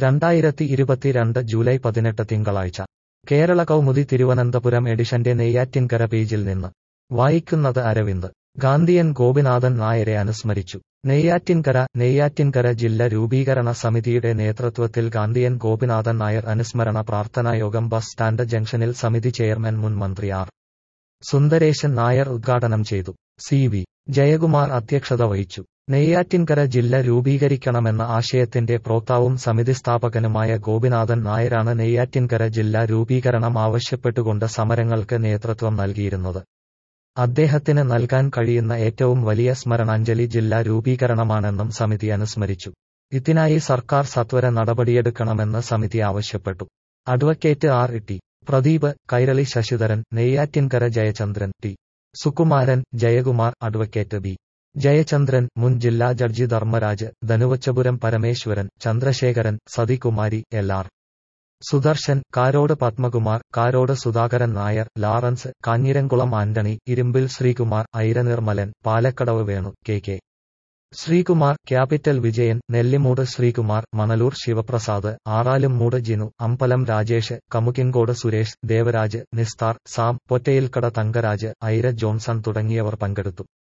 രണ്ടായിരത്തി ഇരുപത്തിരണ്ട് ജൂലൈ പതിനെട്ട് തിങ്കളാഴ്ച കേരള കൗമുദി തിരുവനന്തപുരം എഡിഷന്റെ നെയ്യാറ്റിൻകര പേജിൽ നിന്ന് വായിക്കുന്നത് അരവിന്ദ് ഗാന്ധിയൻ ഗോപിനാഥൻ നായരെ അനുസ്മരിച്ചു നെയ്യാറ്റിൻകര നെയ്യാറ്റിൻകര ജില്ല രൂപീകരണ സമിതിയുടെ നേതൃത്വത്തിൽ ഗാന്ധിയൻ ഗോപിനാഥൻ നായർ അനുസ്മരണ പ്രാർത്ഥനായോഗം ബസ് സ്റ്റാൻഡ് ജംഗ്ഷനിൽ സമിതി ചെയർമാൻ മുൻ മന്ത്രി ആർ സുന്ദരേശൻ നായർ ഉദ്ഘാടനം ചെയ്തു സി വി ജയകുമാർ അധ്യക്ഷത വഹിച്ചു നെയ്യാറ്റിൻകര ജില്ല രൂപീകരിക്കണമെന്ന ആശയത്തിന്റെ പ്രോക്താവും സമിതി സ്ഥാപകനുമായ ഗോപിനാഥൻ നായരാണ് നെയ്യാറ്റിൻകര ജില്ലാ രൂപീകരണം ആവശ്യപ്പെട്ടുകൊണ്ട് സമരങ്ങൾക്ക് നേതൃത്വം നൽകിയിരുന്നത് അദ്ദേഹത്തിന് നൽകാൻ കഴിയുന്ന ഏറ്റവും വലിയ സ്മരണാഞ്ജലി ജില്ലാ രൂപീകരണമാണെന്നും സമിതി അനുസ്മരിച്ചു ഇതിനായി സർക്കാർ സത്വര നടപടിയെടുക്കണമെന്ന് സമിതി ആവശ്യപ്പെട്ടു advocate R T Pradeep Kairali Sasidharan Neyyattinkara Jayachandran T Sukumaran Jayakumar advocate B Jayachandran മുൻ ജില്ലാ judge Dharmaraj Dhanuvachapuram Parameswaran Chandrasekharan Sathikumari L R Sudarshan Karode Padmakumar Karode Sudhakaran Nair Lawrence Kanjiramkulam Antony Irumbil Sreekumar Airanirmalan Palakkadavu Venu K K Sreekumar capital Vijayan Nellimoodu Sreekumar Manaloor Sivaprasad Aralumoodu Jinu Ambalam Rajesh Kamukinkode Suresh Devaraj Nisthar Sam Pottayilkada Thankaraj Aira Johnson തുടങ്ങിയവർ പങ്കെടുത്തു